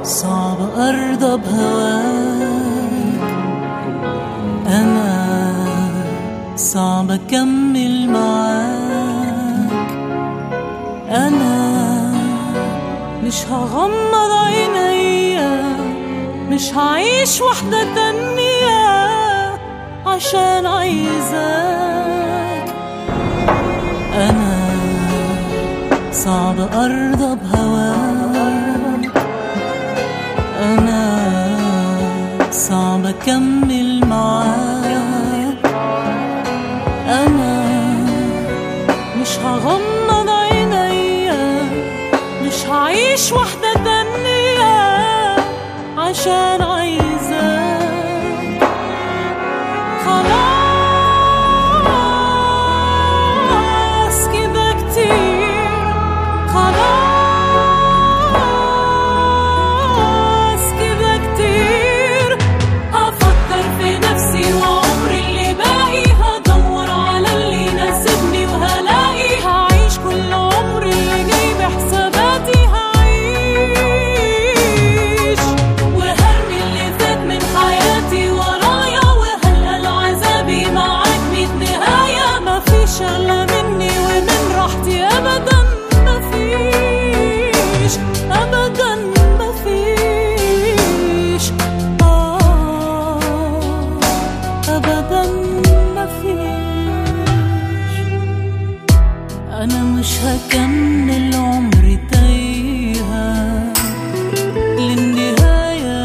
صعب أرضى بهواك أنا صعب أكمل معاك أنا مش هغمض عينيا مش هعيش وحدة تانية عشان عايزاك أنا صعب أرضى بهواك أنا صعب أكمل معاك أنا مش هغمض عينيا مش هعيش وحدة تانية عشان عايزاك خلاص كده كتير خلاص كده كتير هفكر في نفسي وعمري اللي باقي هدور على اللي يناسبني وهلاقي هعيش كل عمري اللي جاي بحساباتي هعيش وهرمي اللي فات من حياتي ورايا وهلقى العذابي معاك ميت نهاية مفيش أغلى مني ومن راحتي أبدا مفيش أبدا مفيش آه أبدا مفيش أنا مش هكمل عمري تايهة للنهاية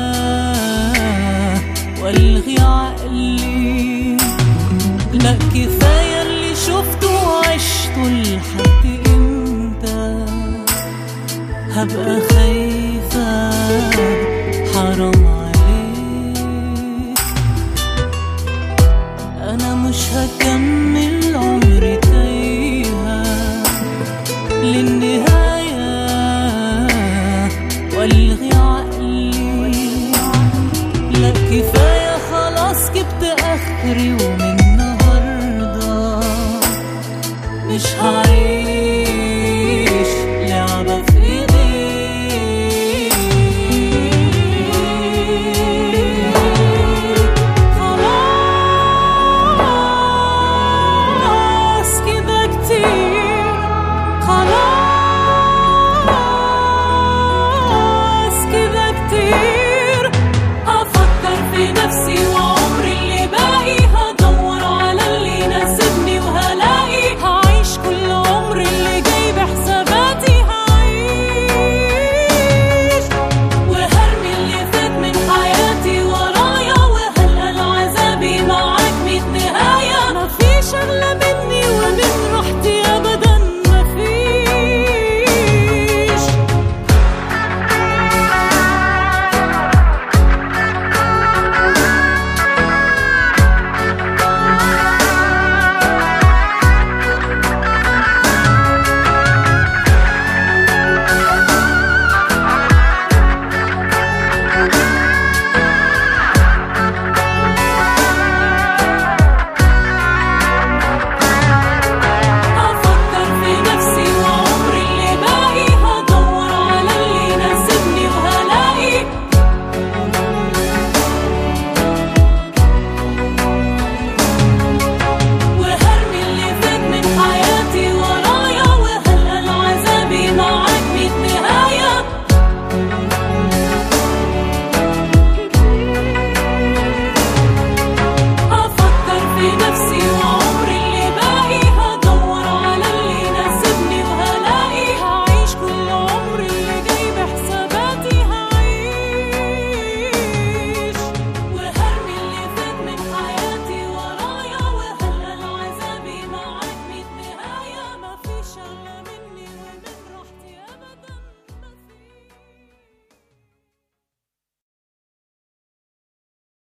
والغي عقلي لا كفاية اللي شفته وعشته لحد امتى هبقى خايفة حرام عليك أنا مش هكمل عمري تايهة للنهاية والغي عقلي لا كفاية خلاص جبت آخري